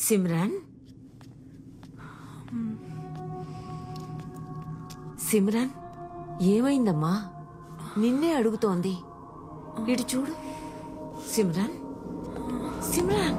సిమ్రాన్ సిమ్రాన్ ఏమైందమ్మా నిన్నే అడుగుతోంది ఇటు చూడు సిమ్రాన్ సిమ్రాన్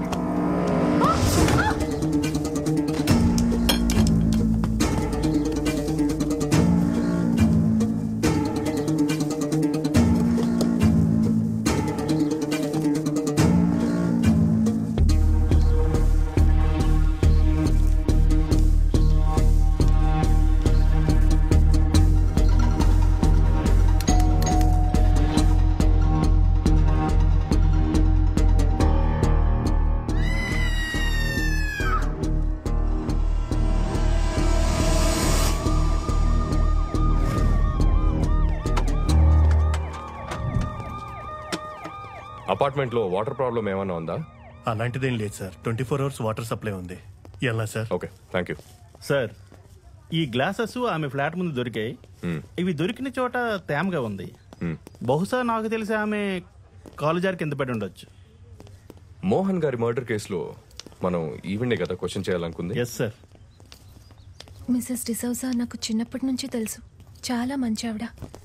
అపార్ట్మెంట్ లో వాటర్ ప్రాబ్లం ఏమైనా ఉందా అలాంటిదేం లేదు sir twenty four hours water supply ఉంది ఎలా sir okay thank you sir ఈ గ్లాసెస్ ఆమె ఫ్లాట్ ముందు దొరికాయి ఇవి దొరికిన చోట తేమగా ఉంది బహుశా నాకు తెలిసి ఆమె కాలు జారి కింద పడి ఉండొచ్చు మోహన్ గారి మర్డర్ కేసులో మనం ఈవెండే కదా క్వశ్చన్ చేయాలనుకుంది ఎస్ సార్ మిసెస్ డిసౌజా నాకు చిన్నప్పటి నుంచి తెలుసు చాలా మంచి ఆవిడ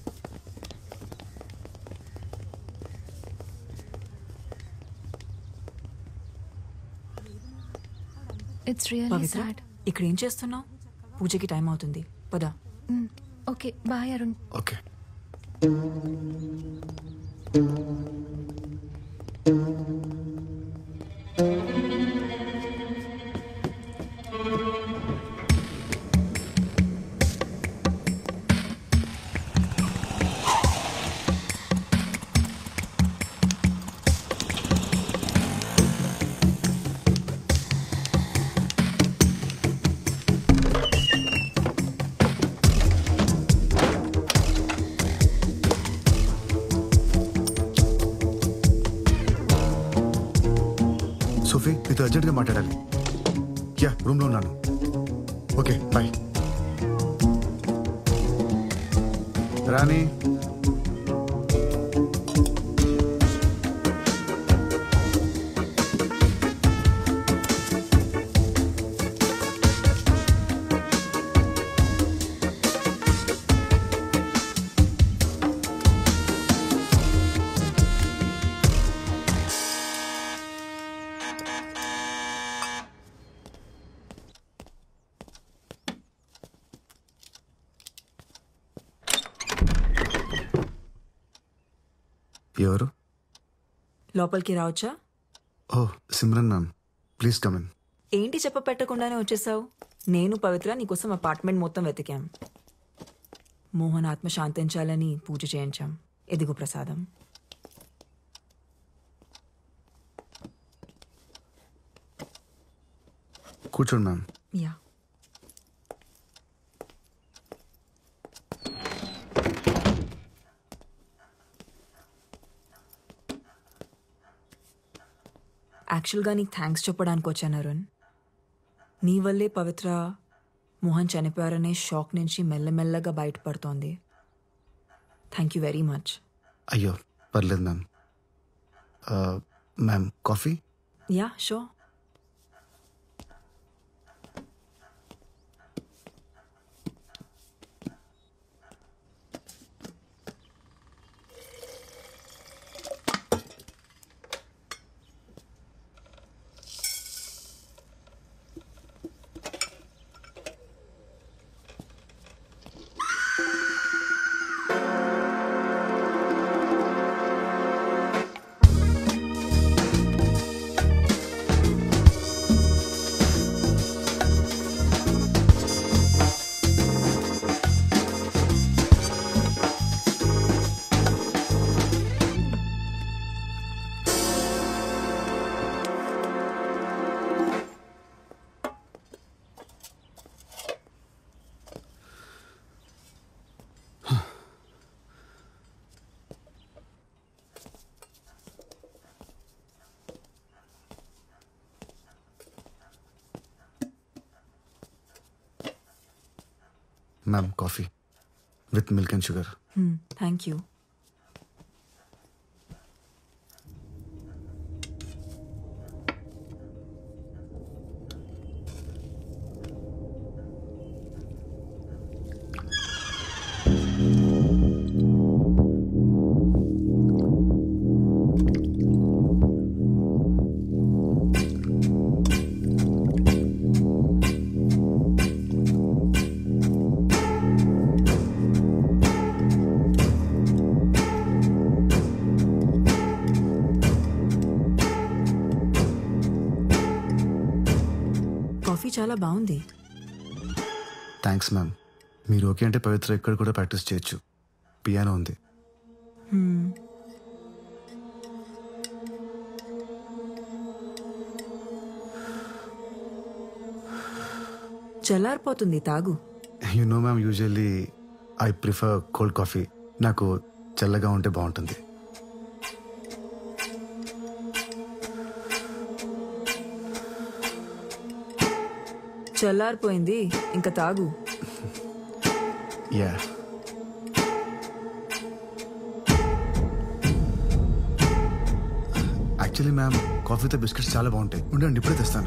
ఇట్స్ రియల్లీ పవిత్ర సాడ్ ఇక్కడ ఏం చేస్తున్నావు పూజకి టైం అవుతుంది పద okay bye Arun okay Sophie నీతో అర్జెంట్గా మాట్లాడాలి యా రూమ్లో ఉన్నాను ఓకే బాయ్ రాణి ఎవరు లోపలికి రావచ్చా ఓ సిమ్రన్ మ్యామ్ ప్లీజ్ కమిన్ ఏంటి చెప్ప పెట్టకుండానే వచ్చేసావు నేను పవిత్ర నీకోసం అపార్ట్మెంట్ మొత్తం వెతికాం మోహన్ ఆత్మ శాంతించాలని పూజ చేయించాం ఎదిగు ప్రసాదం కూర్చోండి మ్యామ్ యా యాక్చువల్గా నీకు థ్యాంక్స్ చెప్పడానికి వచ్చాను అరుణ్ నీ వల్లే పవిత్ర మోహన్ చనిపోయారనే షాక్ నుంచి మెల్లమెల్లగా బయటపడుతోంది థ్యాంక్ యూ వెరీ మచ్ అయ్యో పర్లేదు మ్యామ్ ఆ, మ్యామ్ కాఫీ యా షో ma'am coffee with milk and sugar thank you coffee చాలా బాగుంది థ్యాంక్స్ మ్యామ్ మీరు ఓకే అంటే పవిత్ర ఇక్కడ కూడా ప్రాక్టీస్ చేయొచ్చు పియానో ఉంది చల్లారిపోతుంది తాగు you know ma'am usually I prefer cold coffee నాకు చల్లగా ఉంటే బాగుంటుంది చల్లారిపోయింది ఇంకా తాగు యా యాక్చువల్లీ మ్యామ్ కాఫీతో బిస్కెట్స్ చాలా బాగుంటాయి ఉండండి ఇప్పుడే తెస్తాను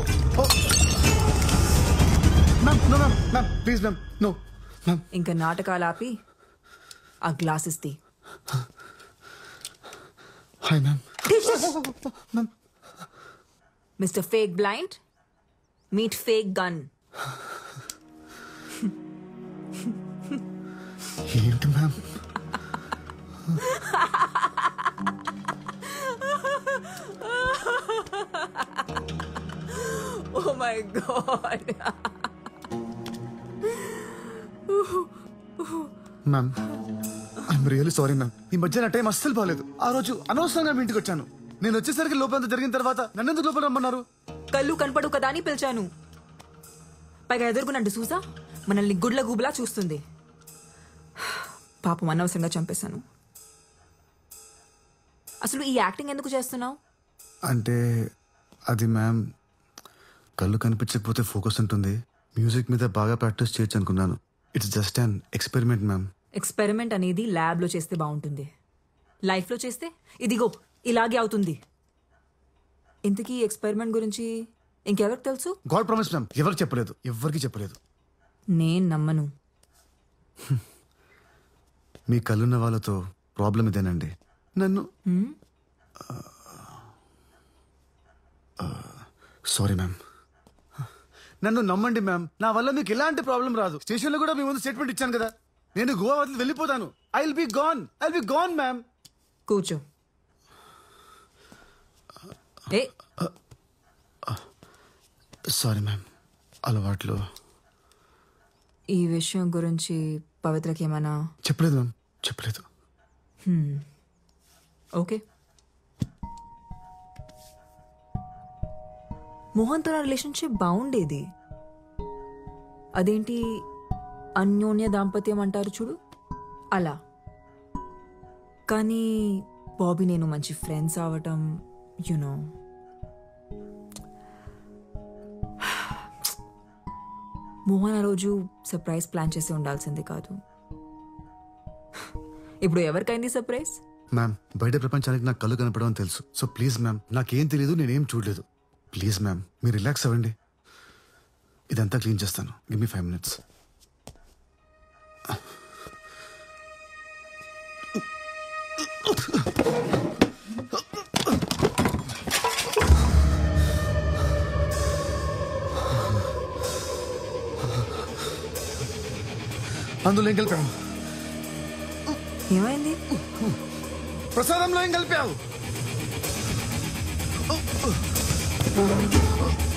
ma'am no ma'am ma'am please ma'am no ma'am ఇంకా నాటకాలు ఆపి ఆ గ్లాసెస్ తీ hi ma'am mister fake blind meet fake gun ఏంటి ma'am oh my God ma'am I'm really sorry ma'am ఈ మధ్య నా టైం అస్సలు బాగాలేదు ఆ రోజు అనవసరంగా మీ ఇంటికి వచ్చాను నేను వచ్చేసరికి లోపలంతా జరిగిన తర్వాత నన్నెందుకు లోపల రమ్మన్నారు కళ్ళు కనపడు కదా అని పిలిచాను పైగా ఎదుర్కొనండి చూసా మనల్ని గుడ్ల గుబులా చూస్తుంది పాపం అనవసరంగా చంపేశాను అసలు ఈ యాక్టింగ్ ఎందుకు చేస్తున్నావు అంటే అది మ్యామ్ కళ్ళు కనిపించకపోతే ఫోకస్ ఉంటుంది మ్యూజిక్ మీద బాగా ప్రాక్టీస్ చేయొచ్చు అనుకున్నాను it's just an experiment ma'am experiment అనేది ల్యాబ్లో చేస్తే బాగుంటుంది లైఫ్లో చేస్తే ఇదిగో ఇలాగే అవుతుంది ఇంతకీ ఈ ఎక్స్పెరిమెంట్ గురించి ఇంకెవరికి తెలుసు గాడ్ ప్రామిస్ మ్యామ్ ఎవరికి చెప్పలేదు ఎవరికి చెప్పలేదు నేను నమ్మను మీ కళ్ళున్న వాళ్ళతో ప్రాబ్లం ఇదేనండి నన్ను సారీ మ్యామ్ నన్ను నమ్మండి మ్యామ్ నా వల్ల మీకు ఎలాంటి ప్రాబ్లం రాదు స్టేషన్లో కూడా మీ ముందు స్టేట్మెంట్ ఇచ్చాను కదా నేను గోవా వదిలి వెళ్ళిపోతాను I will be gone I will be gone ma'am కూర్చో ఏ సారీ మ్యామ్ అలవాట్లు ఈ విషయం గురించి పవిత్రకి ఏమైనా చెప్పలేదు మ్యామ్ చెప్పలేదు ఓకే మోహన్తో నా రిలేషన్షిప్ బాగుండేది అదేంటి అన్యోన్య దాంపత్యం అంటారు చూడు అలా కానీ బాబీ నేను మంచి ఫ్రెండ్స్ అవటం యునో మోహన్ ఆ రోజు సర్ప్రైజ్ ప్లాన్ చేసి ఉండాల్సింది కాదు ఇప్పుడు ఎవరికైంది సర్ప్రైజ్ మ్యామ్ బయట ప్రపంచానికి నాకు కళ్ళు కనపడమని తెలుసు సో ప్లీజ్ మ్యామ్ నాకేం తెలియదు నేనేం చూడలేదు ప్లీజ్ మ్యామ్ మీరు రిలాక్స్ అవ్వండి ఇదంతా క్లీన్ చేస్తాను గివ్ మీ ఫైవ్ మినిట్స్ అందులో ఏం కలిపావు ఏమైంది ప్రసాదంలో ఏం కలిపావు